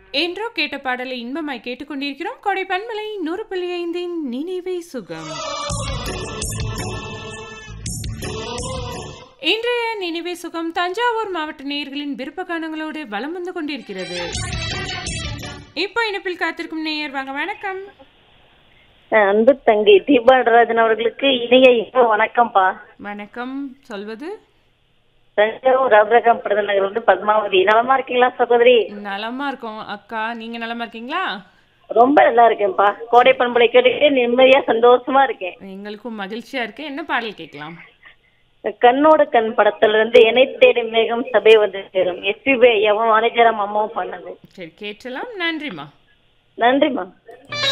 என்றோ கேட்ட பாடலை இன்பமாய் கேட்டுக்கொண்டிருக்கிறோம் கொடை பன்மலை நூறு புள்ளி ஐந்தின் நினைவே சுகம் இன்றைய நினைவே சுகம் தஞ்சாவூர் மாவட்ட நேயர்களின் விருப்ப கானங்களோடு வலம் வந்து கொண்டிருக்கிறது இப்போ இணைப்பில் காத்திருக்கும் நேயர் வாங்க வணக்கம் அன்பு தங்கை தீபா நடராஜன் அவர்களுக்கு இனிய இரவு வணக்கம்ப்பா வணக்கம் சொல்வது தஞ்சாவூர் ரபரகம் பிரதம நகர் வந்து பத்மாவதி நலமா இருக்கீங்களா சகோதரி நலமா இருக்கோம் அக்கா நீங்க நலமா இருக்கீங்களா ரொம்ப நல்லா இருக்கேன்ப்பா கோடை பண்பலை கேட்டுக்கிட்டு நிம்மதியா சந்தோஷமா இருக்கேன் எங்களுக்கும் மகிழ்ச்சியா இருக்கு என்ன பாடல் கேட்கலாம் கண்ணோட கண் படத்துல இருந்து என்னை தேடி மேகம் சபை வந்து சேரும் எஸ்பிபி ஐயாவும் வாணிஜராம் அம்மாவும் பண்ணது சரி கேட்டலாம் நன்றிம்மா நன்றிம்மா